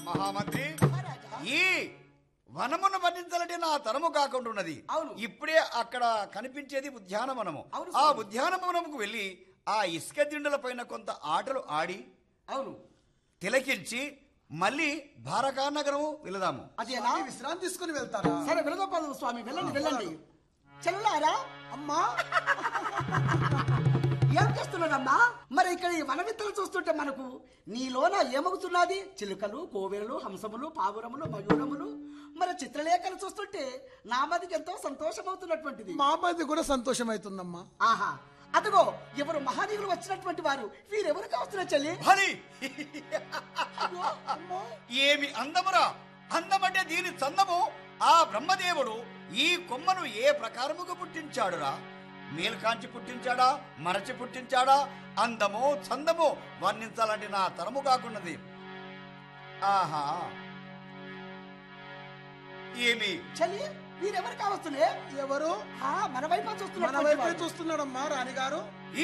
మహామంత్రి మహారాజా ఈ వనమును వర్ణించాలంటే నా తరము కాకుండా ఉన్నది అవును. ఇప్పుడే అక్కడ కనిపించేది ఉద్యానవనము అవును ఆ స్వామి. ఉద్యానవనముకు వెళ్ళి ఆ ఇసుక దిండుల పైన కొంత ఆటలు ఆడి అవును తిలకించి మళ్ళీ భారకానగరము వెళదాము అదేనా స్వామి విశ్రాంతి తీసుకుని వెళ్తారా సరే వెళదాం స్వామి వెళ్ళండి వెళ్ళండి చెల్లారా అమ్మా ఏం చేస్తున్నాడమ్మా మరి ఇక్కడ ఈ వనవిత్తలు చూస్తుంటే మనకు నీలోన ఏమవుతున్నది చిలుకలు కోవెలలు హంసములు పావురములు మయూరములు మరి చిత్రలేఖలు చూస్తుంటే నా మదికి ఎంతో సంతోషమవుతున్నటువంటిది మా మధ్య కూడా సంతోషమైతుందమ్మా ఆహా అదిగో ఎవరు మహానీయులు వచ్చినటువంటి వారు వీరెవరు కావస్తున్నా చెల్లి హరి అయ్యో, అమ్మో. ఏమి అందమురా అందమంటే దీని చందము ఆ బ్రహ్మదేవుడు ఈ కొమ్మను ఏ ప్రకారముగా పుట్టించాడురా మేల్కాంచి పుట్టించాడా మరచి పుట్టించాడా అందమో చందమో వర్ణించాలంటే నా తరము కాకున్నది ఆహా ఏమి చెల్లి వీరెవరు కావస్తులే ఎవరు ఆ, మన వైపు మన చూస్తున్నటువంటి వైపే వారు. చూస్తున్నాడమ్మా రాణిగారు ఈ